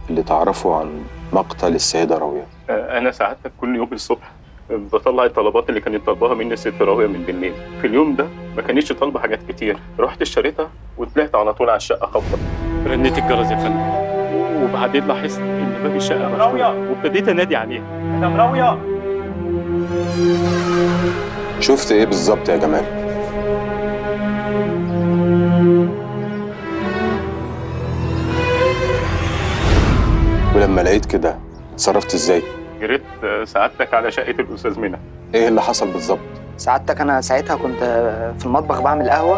اللي تعرفه عن مقتل السيدة راوية آه، انا سعادتك كل يوم الصبح بطلع الطلبات اللي كانت طالباها مني الست راوية من بالليل في اليوم ده ما كانتش طالبه حاجات كتير رحت اشتريتها وطلعت على طول على الشقه خبط رنيت الجرس يا فندم وبعدين لاحظت ان باب الشقه مفتوح وابتديت انادي عليها مدام راوية شفت ايه بالظبط يا جمال ولما لقيت كده اتصرفت ازاي جريت آه، سعادتك على شقه الاستاذ منى ايه اللي حصل بالظبط سعادتك انا ساعتها كنت في المطبخ بعمل قهوه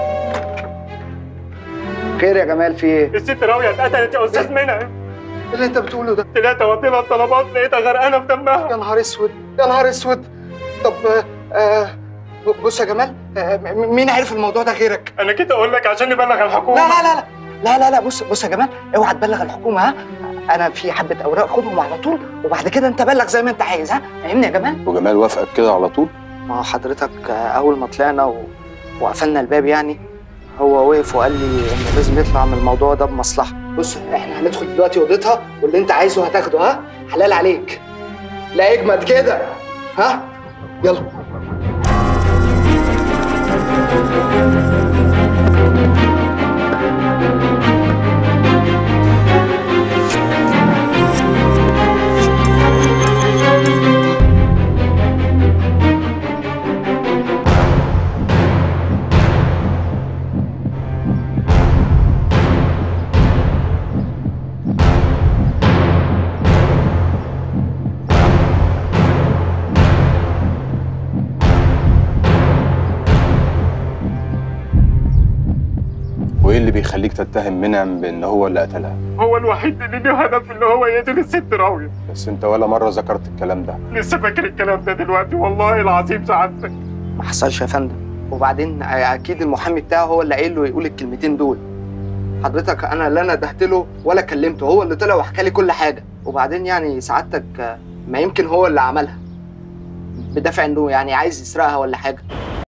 خير يا جمال في ايه؟ الست راوية اتقتلت يا استاذ منى ايه اللي انت بتقوله ده؟ طلعت اودي لها الطلبات لقيتها غرقانه في دمها يا نهار اسود يا نهار اسود طب آه آه بص يا جمال آه م- مين عرف الموضوع ده غيرك؟ انا كده اقول لك عشان نبلغ الحكومه لا لا لا لا لا لا لا بص بص يا جمال اوعى تبلغ الحكومه ها انا في حبه اوراق خدهم على طول وبعد كده انت بلغ زي ما انت عايز ها فاهمني يا جمال؟ وجمال وافقك كده على طول ما هو حضرتك آه، اول ما طلعنا و... وقفلنا الباب يعني هو وقف وقال لي انه لازم يطلع من الموضوع ده بمصلحه بص احنا هندخل دلوقتي اوضتها واللي انت عايزه هتاخده ها حلال عليك لا يجمد كده ها يلا وايه اللي بيخليك تتهم منعم بان هو اللي قتلها هو الوحيد اللي له هدف ان هو يقتل الست راوية بس انت ولا مره ذكرت الكلام ده لسه فاكر الكلام ده دلوقتي والله العظيم سعادتك ما حصلش يا فندم وبعدين اكيد المحامي بتاعه هو اللي قايل له يقول الكلمتين دول حضرتك انا لا ندهت له ولا كلمته هو اللي طلع وحكى لي كل حاجه وبعدين يعني سعادتك آه، ما يمكن هو اللي عملها بدافع انه يعني عايز يسرقها ولا حاجه